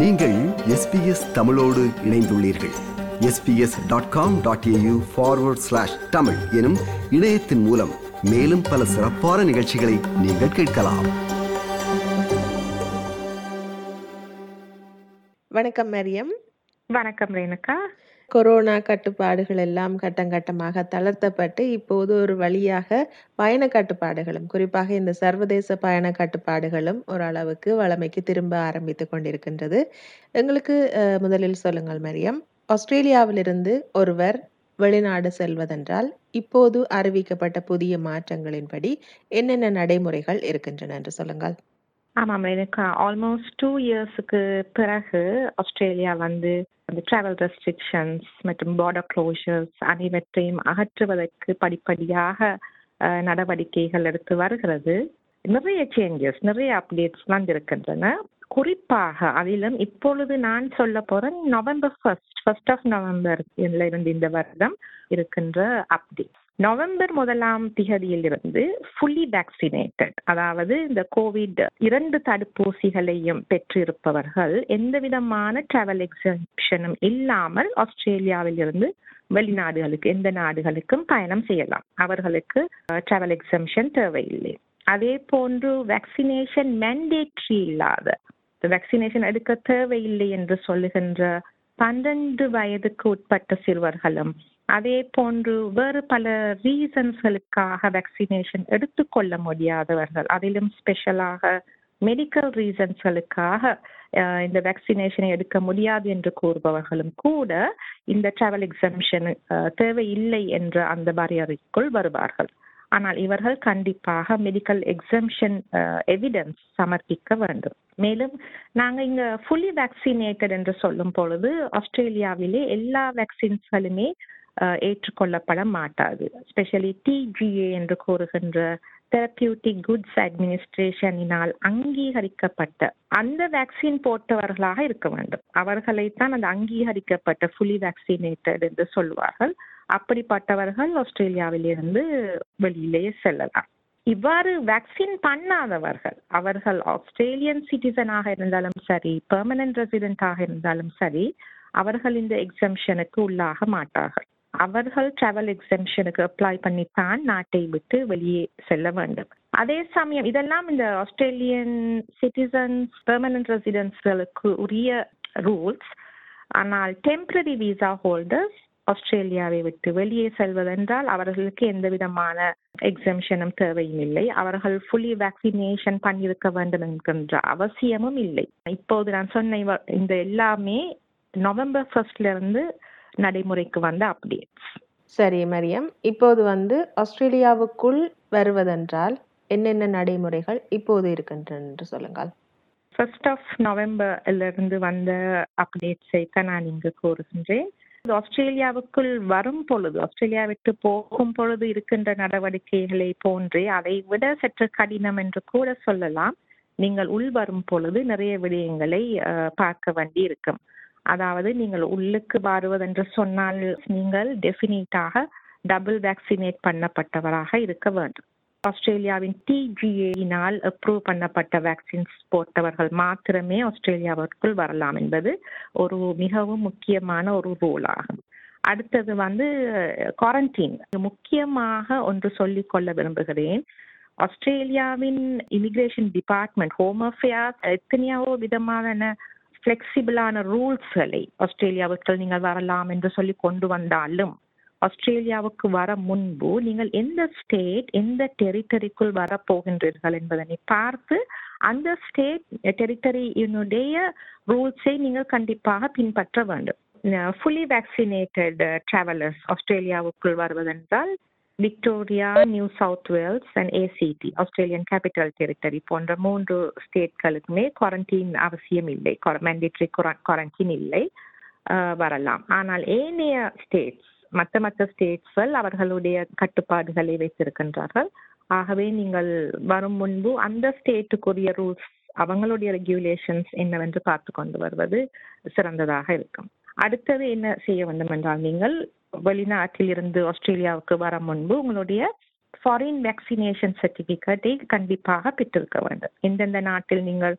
நீங்கள் எஸ்பிஎஸ் தமிழோடு இணைந்துள்ளீர்கள் SBS dot com dot AU forward slash Tamil எனும் இணையத்தின் மூலம் மேலும் பல சிறப்பான நிகழ்ச்சிகளை நீங்கள் கேட்கலாம் வணக்கம் மரியம் வணக்கம் ரேணுகா கொரோனா கட்டுப்பாடுகள் எல்லாம் கட்டம் கட்டமாக தளர்த்தப்பட்டு இப்போது ஒரு வழியாக பயண கட்டுப்பாடுகளும் குறிப்பாக இந்த சர்வதேச பயண கட்டுப்பாடுகளும் ஓரளவுக்கு வளமைக்கு திரும்ப ஆரம்பித்துக் கொண்டிருக்கின்றது எங்களுக்கு அஹ், முதலில் சொல்லுங்கள் மரியம் ஆஸ்திரேலியாவிலிருந்து ஒருவர் வெளிநாடு செல்வதென்றால் இப்போது அறிவிக்கப்பட்ட புதிய மாற்றங்களின்படி என்னென்ன நடைமுறைகள் இருக்கின்றன என்று சொல்லுங்கள் ஆமாம் ரேணுகா ஆல்மோஸ்ட் டூ இயர்ஸுக்கு பிறகு ஆஸ்திரேலியா வந்து அந்த டிராவல் ரெஸ்ட்ரிக்ஷன்ஸ் மற்றும் பார்டர் க்ளோஷர்ஸ் அனைவற்றையும் அகற்றுவதற்கு படிப்படியாக அஹ், நடவடிக்கைகள் எடுத்து வருகிறது நிறைய சேஞ்சஸ் நிறைய அப்டேட்ஸ்லாம் இருக்கின்றன குறிப்பாக அதிலும் இப்பொழுது நான் சொல்ல போறேன் November first first of November இருந்து இந்த வருடம் இருக்கின்ற அப்டேட் நவம்பர் முதலாம் திகதியிலிருந்து ஃபுல்லி வேக்சினேட்டட் அதாவது இந்த கோவிட் இரண்டு தடுப்பூசிகளையும் பெற்றிருப்பவர்கள் எந்த விதமான டிராவல் எக்ஸம்ஷனும் இல்லாமல் ஆஸ்திரேலியாவில் இருந்து வெளிநாடுகளுக்கு எந்த நாடுகளுக்கும் பயணம் செய்யலாம் அவர்களுக்கு டிராவல் எக்ஸம்ஷன் தேவையில்லை அதே போன்று வேக்சினேஷன் மேண்டேட்ரி இல்லாத வேக்சினேஷன் எடுக்க தேவையில்லை என்று சொல்லுகின்ற பன்னெண்டு வயதுக்கு உட்பட்ட சிறுவர்களும் அதே போன்று வேறு பல ரீசன்ஸ்களுக்காக வேக்சினேஷன் எடுத்துக்கொள்ள முடியாதவர்கள் அதிலும் ஸ்பெஷலாக மெடிக்கல் ரீசன்ஸ்களுக்காக அஹ், இந்த வேக்சினேஷனை எடுக்க முடியாது என்று கூறுபவர்களும் கூட இந்த டிராவல் எக்ஸம்ஷன் தேவையில்லை என்ற அந்த வரையறைக்குள் வருவார்கள் ஆனால் இவர்கள் கண்டிப்பாக மெடிக்கல் எக்ஸம்ஷன் எவிடன்ஸ் சமர்ப்பிக்க வேண்டும் மேலும் நாங்க இங்க ஃபுல்லி வேக்சினேட்டட் என்று சொல்லும் பொழுது ஆஸ்திரேலியாவிலே எல்லா வேக்சின்ஸ்களுமே அஹ், ஏற்றுக்கொள்ளப்பட மாட்டாது ஸ்பெஷலி டிஜிஏ என்று கூறுகின்ற தெரப்பியூட்டிக் குட்ஸ் அட்மினிஸ்ட்ரேஷனினால் அங்கீகரிக்கப்பட்ட அந்த வேக்சின் போட்டவர்களாக இருக்க வேண்டும் அவர்களைத்தான் அந்த அங்கீகரிக்கப்பட்ட ஃபுல்லி வேக்சினேட்டட் என்று சொல்வார்கள் அப்படிப்பட்டவர்கள் ஆஸ்திரேலியாவில் இருந்து வெளியிலேயே செல்லலாம் இவ்வாறு வேக்சின் பண்ணாதவர்கள் அவர்கள் ஆஸ்திரேலியன் சிட்டிசனாக இருந்தாலும் சரி பெர்மனன்ட் ரெசிடென்டாக இருந்தாலும் சரி அவர்கள் இந்த எக்ஸம்ஷனுக்கு உள்ளாக மாட்டார்கள் அவர்கள் டிராவல் எக்ஸம்ஷனுக்கு அப்ளை பண்ணித்தான் நாட்டை விட்டு வெளியே செல்ல வேண்டும் அதே சமயம் இதெல்லாம் இந்த ஆஸ்திரேலியன் சிட்டிசன்ஸ் பெர்மனன்ட் ரெசிடென்ட்ஸ்களுக்கு உரிய ரூல்ஸ் ஆனால் டெம்பரரி விசா ஹோல்டர்ஸ் ஆஸ்திரேலியாவை விட்டு வெளியே செல்வதென்றால் அவர்களுக்கு எந்த விதமான எக்ஸம்ஷனும் தேவையும் இல்லை அவர்கள் ஃபுல்லி வேக்சினேஷன் பண்ணியிருக்க வேண்டும் என்கின்ற அவசியமும் இல்லை இப்போது நான் சொன்ன இவ- இந்த எல்லாமே நவம்பர் ஃபர்ஸ்ட்ல இருந்து நடைமுறைக்கு வந்த அப்டேட்ஸ் சரி மரியம் இப்போது வந்து ஆஸ்திரேலியாவுக்குள் வருவதென்றால் என்னென்ன நடைமுறைகள் இப்போது இருக்கின்றன என்று சொல்லுங்கள் ஃபர்ஸ்ட் ஆஃப் நவம்பர்ல இருந்து வந்த அப்டேட்ஸை தான் நான் இங்கு கூறுகின்றேன் இது ஆஸ்திரேலியாவுக்குள் வரும் பொழுது ஆஸ்திரேலியா விட்டு போகும் பொழுது இருக்கின்ற நடவடிக்கைகளை போன்றே அதை விட சற்று கடினம் என்று கூட சொல்லலாம் நீங்கள் உள் வரும் பொழுது நிறைய விடயங்களை அஹ், பார்க்க வேண்டி இருக்கும் அதாவது நீங்கள் உள்ளுக்கு வருவதென்று சொன்னால் நீங்கள் டெஃபினிட்டாக டபுள் வேக்சினேட் பண்ணப்பட்டவராக இருக்க வேண்டும் ஆஸ்திரேலியாவின் டிஜிஏயினால் அப்ரூவ் பண்ணப்பட்ட வேக்சின்ஸ் போட்டவர்கள் மாத்திரமே ஆஸ்திரேலியாவிற்குள் வரலாம் என்பது ஒரு மிகவும் முக்கியமான ஒரு ரூல் ஆகும் அடுத்தது வந்து குவாரண்டீன் முக்கியமாக ஒன்று சொல்லிக் கொள்ள விரும்புகிறேன் ஆஸ்திரேலியாவின் இமிகிரேஷன் டிபார்ட்மெண்ட் ஹோம் அஃபேர்ஸ் எத்தனையோ விதமான ஃபிளெக்சிபிளான ரூல்ஸ்களை ஆஸ்திரேலியாவுக்குள் நீங்கள் வரலாம் என்று சொல்லி கொண்டு வந்தாலும் ஆஸ்திரேலியாவுக்கு வர முன்பு நீங்கள் எந்த ஸ்டேட் எந்த டெரிட்டரிக்குள் வரப்போகின்றீர்கள் என்பதனை பார்த்து அந்த ஸ்டேட் டெரிட்டரியினுடைய ரூல்ஸை நீங்கள் கண்டிப்பாக பின்பற்ற வேண்டும் ஃபுல்லி வேக்சினேட்டட் டிராவலர்ஸ் ஆஸ்திரேலியாவுக்குள் வருவதென்றால் Victoria New South Wales and ACT Australian Capital Territory போன்ற மூன்று ஸ்டேட்களுக்குமே குவாரண்டீன் அவசியம் இல்லை மேண்டேட்டரி குவாரண்டீன் இல்லை அஹ், வரலாம் ஆனால் ஏனைய ஸ்டேட்ஸ் மற்ற மற்ற ஸ்டேட்ஸ்கள் அவர்களுடைய கட்டுப்பாடுகளை வைத்திருக்கின்றார்கள் ஆகவே நீங்கள் வரும் முன்பு அந்த ஸ்டேட்டுக்குரிய ரூல்ஸ் அவங்களுடைய ரெகுலேஷன்ஸ் என்னவென்று பார்த்து கொண்டு வருவது சிறந்ததாக இருக்கும் அடுத்தது என்ன செய்ய வேண்டும் என்றால் நீங்கள் வெளிநாட்டில் இருந்து ஆஸ்திரேலியாவுக்கு வர முன்பு உங்களுடைய ஃபாரின் வேக்சினேஷன் சர்டிபிகேட்டை கண்டிப்பாக பெற்றிருக்க வேண்டும் எந்தெந்த நாட்டில் நீங்கள்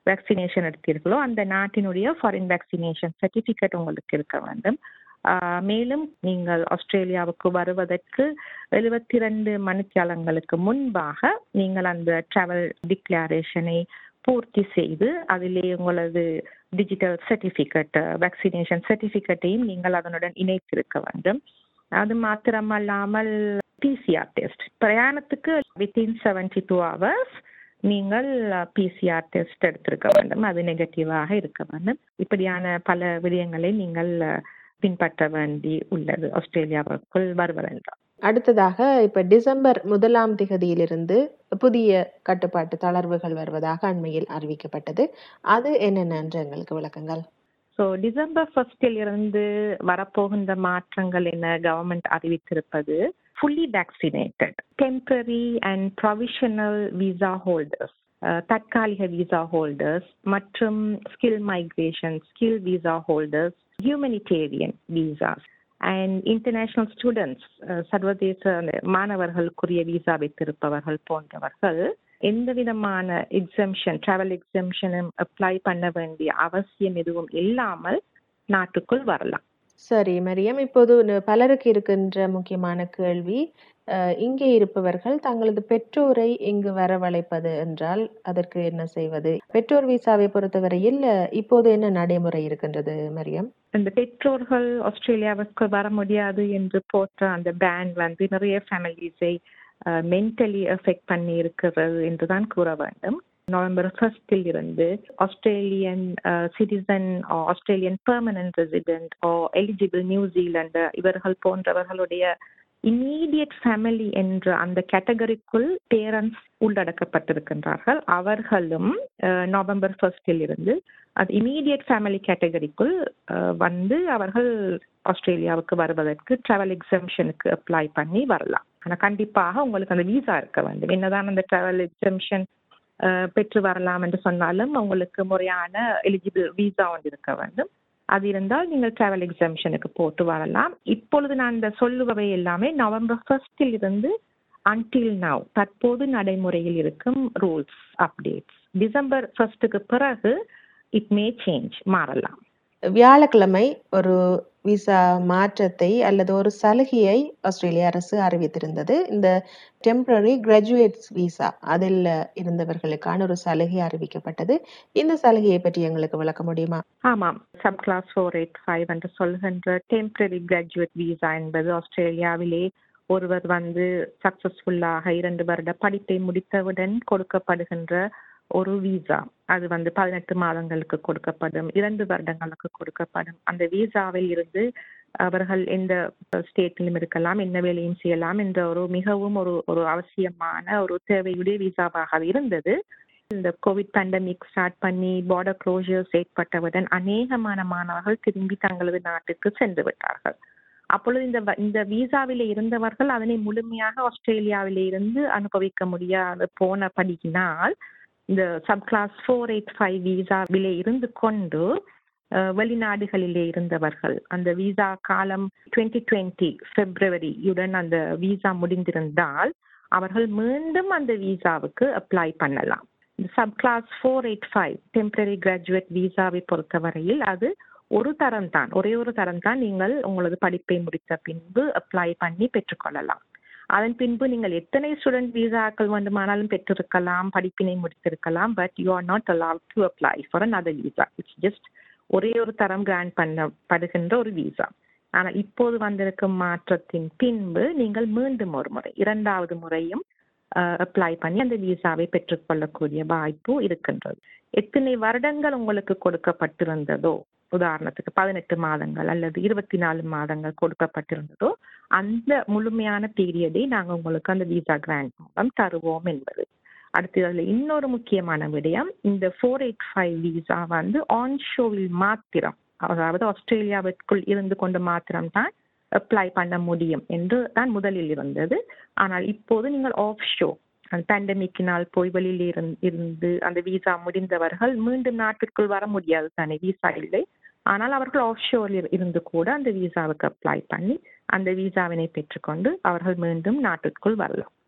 வேக்சினேஷன் எடுத்தீர்களோ அந்த நாட்டினுடைய ஃபாரின் வேக்சினேஷன் சர்டிபிகேட் உங்களுக்கு இருக்க வேண்டும் ஆஹ் மேலும் நீங்கள் ஆஸ்திரேலியாவுக்கு வருவதற்கு எழுபத்தி ரெண்டு மணித்தியாலங்களுக்கு முன்பாக நீங்கள் அந்த டிராவல் டிக்ளரேஷனை பூர்த்தி செய்து அதிலே உங்களது டிஜிட்டல் சர்டிபிகேட் வேக்சினேஷன் சர்டிபிகேட்டையும் நீங்கள் அதனுடன் இணைத்திருக்க வேண்டும் அது மாத்திரமல்லாமல் பிசிஆர் டெஸ்ட் பிரயாணத்துக்கு வித்தின் செவன்டி டூ ஹவர்ஸ் நீங்கள் பிசிஆர் டெஸ்ட் எடுத்திருக்க வேண்டும் அது நெகட்டிவாக இருக்க வேண்டும் இப்படியான பல விடயங்களை நீங்கள் பின்பற்ற வேண்டி உள்ளது ஆஸ்திரேலியாவுக்குள் வருவதென்றால் அடுத்ததாக இப்ப டிசம்பர் முதலாம் திகதியிலிருந்து புதிய கட்டுப்பாட்டு தளர்வுகள் வருவதாக அண்மையில் அறிவிக்கப்பட்டது அது என்னென்ன என்று எங்களுக்கு விளக்குங்கள் ஸோ டிசம்பர் ஃபர்ஸ்டில் இருந்து வரப்போகின்ற மாற்றங்கள் என்ன கவர்மெண்ட் அறிவித்திருப்பது fully vaccinated temporary and provisional visa holders தற்காலிக விசா ஹோல்டர்ஸ் மற்றும் skill migration skill visa holders humanitarian visas and international students சர்வதேச மாணவர்களுக்குரிய விசா வைத்திருப்பவர்கள் போன்றவர்கள் எந்த விதமான எக்ஸம்ஷன் டிராவல் எக்ஸம்ஷனும் அப்ளை பண்ண வேண்டிய அவசியம் எதுவும் இல்லாமல் நாட்டுக்குள் வரலாம் சரி மரியம் இப்போது ந- பலருக்கு இருக்கின்ற முக்கியமான கேள்வி அஹ், இங்கே இருப்பவர்கள் தங்களது பெற்றோரை இங்கு வரவழைப்பது என்றால் அதற்கு என்ன செய்வது பெற்றோர் விசாவை பொறுத்தவரையில் அஹ், இப்போது என்ன நடைமுறை இருக்கின்றது மரியம் இந்த பெற்றோர்கள் ஆஸ்திரேலியாவுக்கு வர முடியாது என்று போட்ட அந்த பேன் வந்து நிறைய ஃபேமிலிஸை மென்டலி எஃபெக்ட் பண்ணி இருக்கிறது என்றுதான் கூற வேண்டும் நவம்பர் ஃபர்ஸ்டில் இருந்து Australian citizen Australian permanent resident or eligible New Zealand இவர்கள் போன்றவர்களுடைய இம்மீடியட் ஃபேமிலி என்ற அந்த கேட்டகரிக்குள் பேரண்ட்ஸ் உள்ளடக்கப்பட்டிருக்கின்றார்கள் அவர்களும் அஹ், நவம்பர் ஃபர்ஸ்டில் இருந்து அது இமீடியட் ஃபேமிலி கேட்டகரிக்குள் வந்து அவர்கள் ஆஸ்திரேலியாவுக்கு வருவதற்கு டிராவல் எக்ஸம்ஷனுக்கு அப்ளை பண்ணி வரலாம் ஆனால் கண்டிப்பாக உங்களுக்கு அந்த விசா இருக்க வேண்டும் என்னதான் அந்த டிராவல் எக்ஸம்ஷன் பெற்று வரலாம் என்று சொன்னாலும் உங்களுக்கு முறையான எலிஜிபிள் விசா ஒன்று இருக்க வேண்டும் அது இருந்தால் நீங்கள் டிராவல் எக்ஸம்ஷனுக்கு போட்டு வரலாம் இப்பொழுது நான் இந்த சொல்லுபவை எல்லாமே நவம்பர் ஃபர்ஸ்டில் இருந்து அன்டில் நவ் தற்போது நடைமுறையில் இருக்கும் ரூல்ஸ் அப்டேட்ஸ் டிசம்பர் ஃபர்ஸ்டுக்கு பிறகு இட் மே சேஞ்ச் மாறலாம் வியாழக்கிழமை ஒரு விசா மாற்றத்தை அல்லது ஒரு சலுகையை ஆஸ்திரேலிய அரசு அறிவித்திருந்தது இந்த டெம்பரரி கிராஜுவேட்ஸ் விசா அதில் இருந்தவர்களுக்கான ஒரு சலுகை அறிவிக்கப்பட்டது இந்த சலுகையை பற்றி எங்களுக்கு விளக்க முடியுமா ஆமாம் sub class four eight five என்று சொல்கின்ற டெம்பரரி கிராஜுவேட் விசா என்பது ஆஸ்திரேலியாவிலே ஒருவர் வந்து சக்சஸ்ஃபுல்லாக இரண்டு வருட படிப்பை முடித்தவுடன் கொடுக்கப்படுகின்ற ஒரு விசா அது வந்து பதினெட்டு மாதங்களுக்கு கொடுக்கப்படும் இரண்டு வருடங்களுக்கு கொடுக்கப்படும் அந்த விசாவில் இருந்து அவர்கள் எந்த ஸ்டேட்டிலும் இருக்கலாம் என்ன வேலையும் செய்யலாம் என்ற ஒரு மிகவும் ஒரு ஒரு அவசியமான ஒரு தேவையுடைய விசாவாக அது இருந்தது இந்த கோவிட் பேண்டமிக் ஸ்டார்ட் பண்ணி பார்டர் க்ளோஷர்ஸ் ஏற்பட்டவுடன் அநேகமான மாணவர்கள் திரும்பி தங்களது நாட்டுக்கு சென்று விட்டார்கள் அப்பொழுது இந்த வ- இந்த விசாவிலே இருந்தவர்கள் அதனை முழுமையாக ஆஸ்திரேலியாவிலே இருந்து அனுபவிக்க முடியாது போனபடியினால் இந்த sub class four eight five விசாவிலே இருந்து கொண்டு அஹ், வெளிநாடுகளிலே இருந்தவர்கள் அந்த விசா காலம் டுவெண்ட்டி டுவெண்ட்டி பிப்ரவரியுடன் அந்த விசா முடிந்திருந்தால் அவர்கள் மீண்டும் அந்த விசாவுக்கு அப்ளை பண்ணலாம் இந்த sub class four eight five temporary graduate விசாவை பொறுத்தவரையில் அது ஒரு தரம் தான் ஒரே ஒரு தரம் தான் நீங்கள் உங்களது படிப்பை முடித்த பின்பு அப்ளை பண்ணி பெற்றுக்கொள்ளலாம் அதன் பின்பு நீங்கள் எத்தனை ஸ்டூடெண்ட் விசாக்கள் வேண்டுமானாலும் பெற்றிருக்கலாம் படிப்பினை முடித்திருக்கலாம் but you are not allowed to apply for another visa it's just ஒரே ஒரு தரம் கிராண்ட் பண்ணப்படுகின்ற ஒரு விசா ஆனால் இப்போது வந்திருக்கும் மாற்றத்தின் பின்பு நீங்கள் மீண்டும் ஒரு முறை இரண்டாவது முறையும் அப்ளை பண்ணி அந்த விசாவை பெற்றுக்கொள்ளக்கூடிய வாய்ப்பு இருக்கின்றது எத்தனை வருடங்கள் உங்களுக்கு கொடுக்கப்பட்டிருந்ததோ உதாரணத்துக்கு பதினெட்டு மாதங்கள் அல்லது இருபத்தி நாலு மாதங்கள் கொடுக்கப்பட்டிருந்ததோ அந்த முழுமையான பீரியடை நாங்கள் உங்களுக்கு அந்த விசா கிராண்ட் மூலம் தருவோம் என்பது அடுத்து அதுல இன்னொரு முக்கியமான விடயம் இந்த ஃபோர் எயிட் ஃபைவ் விசா வந்து ஆன் ஷோவில் மாத்திரம் அதாவது ஆஸ்திரேலியாவிற்குள் இருந்து கொண்டு மாத்திரம் தான் அப்ளை பண்ண முடியும் என்று தான் முதலில் இருந்தது ஆனால் இப்போது நீங்கள் ஆஃப் ஷோ அந்த பேண்டமிக்கினால் போய் வெளியில் இருந்- இருந்து அந்த விசா முடிந்தவர்கள் மீண்டும் நாட்டிற்குள் வர முடியாது தானே விசா இல்லை ஆனால் அவர்கள் ஆஃப் ஷோரில் இருந்து கூட அந்த விசாவுக்கு அப்ளை பண்ணி அந்த விசாவினை பெற்றுக்கொண்டு அவர்கள் மீண்டும் நாட்டிற்குள் வரலாம்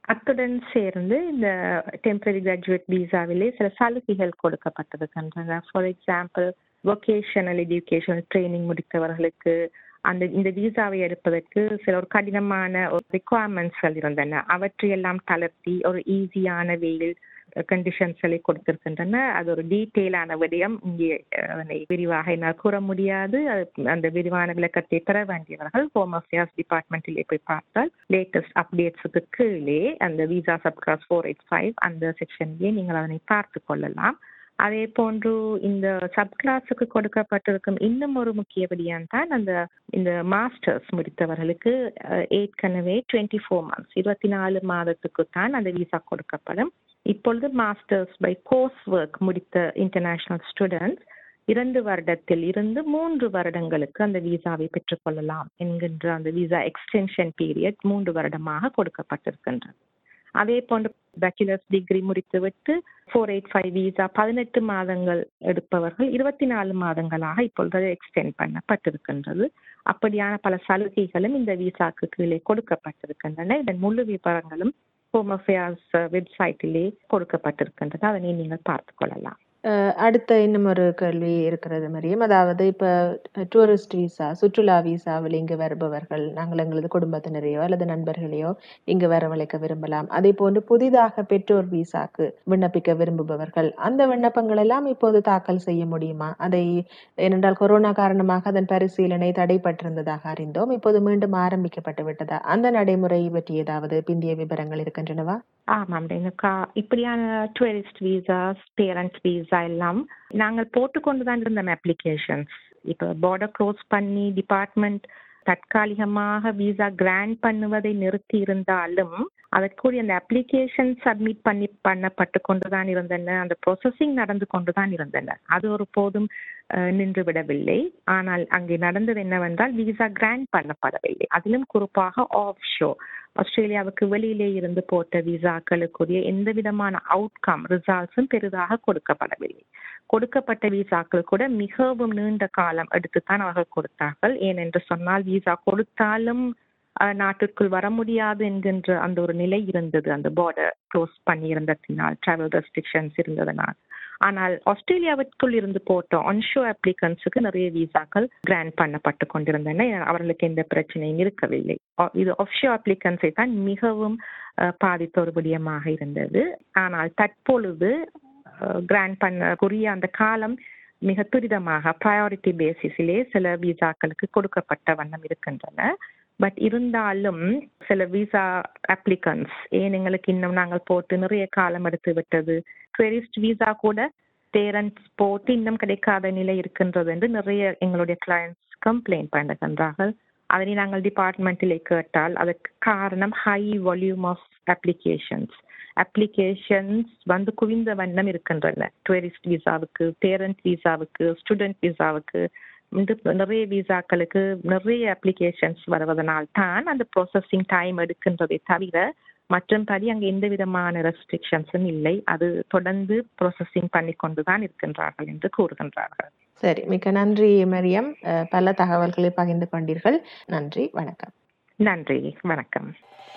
அத்துடன் சேர்ந்து இந்த டெம்பரரி கிராஜுவேட் விசாவிலே சில சலுகைகள் கொடுக்கப்பட்டிருக்கின்றன for example vocational educational training முடித்தவர்களுக்கு அந்த இந்த விசாவை எடுப்பதற்கு சில ஒரு கடினமான ரிக்குவயர்மெண்ட்ஸ்கள் இருந்தன அவற்றையெல்லாம் தளர்த்தி ஒரு ஈஸியான வேயில் கண்டிஷன்ஸ்களை கொடுத்திருக்கின்றன அது ஒரு டீட்டெயிலான விடயம் இங்கே அதனை விரிவாக என்னால் கூற முடியாது அந்த விரிவான விளக்கத்தை பெற வேண்டியவர்கள் ஹோம் அஃபேர்ஸ் டிபார்ட்மெண்ட்டிலே போய் பார்த்தால் லேட்டஸ்ட் அப்டேட்ஸுக்கு கீழே அந்த visa subclass four eight five அந்த செக்ஷன்லேயே நீங்கள் அதனை பார்த்து கொள்ளலாம் அதே போன்று இந்த சப் கிளாஸுக்கு கொடுக்கப்பட்டிருக்கும் இன்னும் ஒரு முக்கிய விடயம் தான் அந்த இந்த மாஸ்டர்ஸ் முடித்தவர்களுக்கு ஏற்கனவே டுவெண்ட்டி ஃபோர் மந்த்ஸ் இருபத்தி நாலு மாதத்துக்கு தான் அந்த விசா கொடுக்கப்படும் இப்பொழுது மாஸ்டர்ஸ் பை கோர்ஸ் ஒர்க் முடித்த இன்டர்நேஷனல் ஸ்டூடெண்ட்ஸ் இரண்டு வருடத்தில் இருந்து மூன்று வருடங்களுக்கு அந்த விசாவை பெற்றுக்கொள்ளலாம் என்கின்ற அந்த விசா எக்ஸ்டென்ஷன் பீரியட் மூன்று வருடமாக கொடுக்கப்பட்டிருக்கின்றது அதே போன்று பேச்சுலர்ஸ் டிகிரி முடித்துவிட்டு ஃபோர் எயிட் ஃபைவ் விசா பதினெட்டு மாதங்கள் எடுப்பவர்கள் இருபத்தி நாலு மாதங்களாக இப்பொழுது எக்ஸ்டெண்ட் பண்ணப்பட்டிருக்கின்றது அப்படியான பல சலுகைகளும் இந்த விசாக்கு கீழே கொடுக்கப்பட்டிருக்கின்றன இதன் முழு விவரங்களும் ஹோம் அஃபேர்ஸ் வெப்சைட்டிலே கொடுக்கப்பட்டிருக்கின்றது அதனை நீங்கள் பார்த்து கொள்ளலாம் அடுத்த இன்னும் ஒரு கேள்வி இருக்கிறது மரியம் அதாவது இப்போ டூரிஸ்ட் விசா சுற்றுலா விசாவில் இங்கு வருபவர்கள் நாங்கள் எங்களது குடும்பத்தினரையோ அல்லது நண்பர்களையோ இங்கு வரவழைக்க விரும்பலாம் அதே போன்று புதிதாக பெற்றோர் விசாக்கு விண்ணப்பிக்க விரும்புபவர்கள் அந்த விண்ணப்பங்கள் எல்லாம் இப்போது தாக்கல் செய்ய முடியுமா அதை ஏனென்றால் கொரோனா காரணமாக அதன் பரிசீலனை தடைப்பட்டிருந்ததாக அறிந்தோம் இப்போது மீண்டும் ஆரம்பிக்கப்பட்டு விட்டதா அந்த நடைமுறை பற்றி ஏதாவது பிந்திய விவரங்கள் இருக்கின்றனவா ஆமாம் ரேணுகா இப்படியான டூரிஸ்ட் விசாஸ் பேரண்ட் விசா எல்லாம் நாங்கள் போட்டுக்கொண்டுதான் இருந்தோம் அப்ளிகேஷன்ஸ் இப்போ பார்டர் க்ளோஸ் பண்ணி டிபார்ட்மெண்ட் தற்காலிகமாக விசா கிராண்ட் பண்ணுவதை நிறுத்தி இருந்தாலும் அதற்குரிய அந்த அப்ளிகேஷன் சப்மிட் பண்ணி பண்ணப்பட்டு கொண்டுதான் இருந்தன அந்த ப்ரொசஸிங் நடந்து கொண்டுதான் இருந்தன அது ஒரு போதும் நின்று விடவில்லை ஆனால் அங்கே நடந்தது என்னவென்றால் விசா கிராண்ட் பண்ணப்படவில்லை அதிலும் குறிப்பாக ஆஃப் ஷோ ஆஸ்திரேலியாவுக்கு வெளியிலே இருந்து போட்ட விசாக்களுக்குரிய எந்த விதமான அவுட்கம் ரிசல்ட்ஸும் பெரிதாக கொடுக்கப்படவில்லை கொடுக்கப்பட்ட விசாக்கள் கூட மிகவும் நீண்ட காலம் எடுத்துத்தான் அவர்கள் கொடுத்தார்கள் ஏனென்று சொன்னால் விசா கொடுத்தாலும் நாட்டிற்குள் வர முடியாது என்கின்ற அந்த ஒரு நிலை இருந்தது அந்த பார்டர் க்ளோஸ் பண்ணி இருந்ததினால் டிராவல் ரெஸ்ட்ரிக்ஷன்ஸ் இருந்ததனால் ஆனால் ஆஸ்திரேலியாவிற்குள் இருந்து போட்ட ஒன்ஷோ அப்ளிகன்ஸுக்கு நிறைய விசாக்கள் கிராண்ட் பண்ணப்பட்டு கொண்டிருந்தன அவர்களுக்கு எந்த பிரச்சனையும் இருக்கவில்லை இது ஆஃப்ஷோ அப்ளிகன்ஸை தான் மிகவும் பாதித்த ஒரு விடயமாக இருந்தது ஆனால் தற்பொழுது கிராண்ட் பண்ணக்கூடிய அந்த காலம் மிக துரிதமாக ப்ரையாரிட்டி பேசிஸிலே சில விசாக்களுக்கு கொடுக்கப்பட்ட வண்ணம் இருக்கின்றன பட் இருந்தாலும் சில விசா அப்ளிகன்ஸ் ஏன் எங்களுக்கு இன்னும் நாங்கள் போட்டு நிறைய காலம் எடுத்து விட்டது டூரிஸ்ட் விசா கூட பேரண்ட்ஸ் போட்டு இன்னும் கிடைக்காத நிலை இருக்கின்றது என்று நிறைய எங்களுடைய கிளையண்ட்ஸ் கம்ப்ளைண்ட் பண்ணுகின்றார்கள் அதனை நாங்கள் டிபார்ட்மெண்ட்டிலே கேட்டால் அதற்கு காரணம் high volume of applications applications வந்து குவிந்த வண்ணம் இருக்கின்றன டூரிஸ்ட் விசாவுக்கு பேரண்ட் விசாவுக்கு ஸ்டூடெண்ட் விசாவுக்கு நிறைய விசாக்களுக்கு நிறைய அப்ளிகேஷன்ஸ் வருவதனால் தான் அந்த ப்ராசஸிங் டைம் எடுக்கின்றதை தவிர மற்றபடி அங்கே எந்த விதமான ரெஸ்ட்ரிக்ஷன்ஸும் இல்லை அது தொடர்ந்து ப்ராசஸிங் பண்ணி கொண்டுதான் இருக்கின்றார்கள் என்று கூறுகின்றார்கள் சரி மிக்க நன்றி மரியம் பல தகவல்களை பகிர்ந்து கொண்டீர்கள் நன்றி வணக்கம் நன்றி வணக்கம்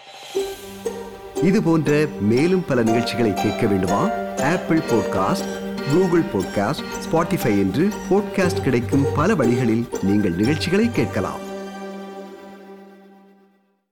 இது போன்ற மேலும் பல நிகழ்ச்சிகளை கேட்க வேண்டுமா Apple podcast Google podcast Spotify என்று பாட்காஸ்ட் கிடைக்கும் பல வழிகளில் நீங்கள் நிகழ்ச்சிகளை கேட்கலாம்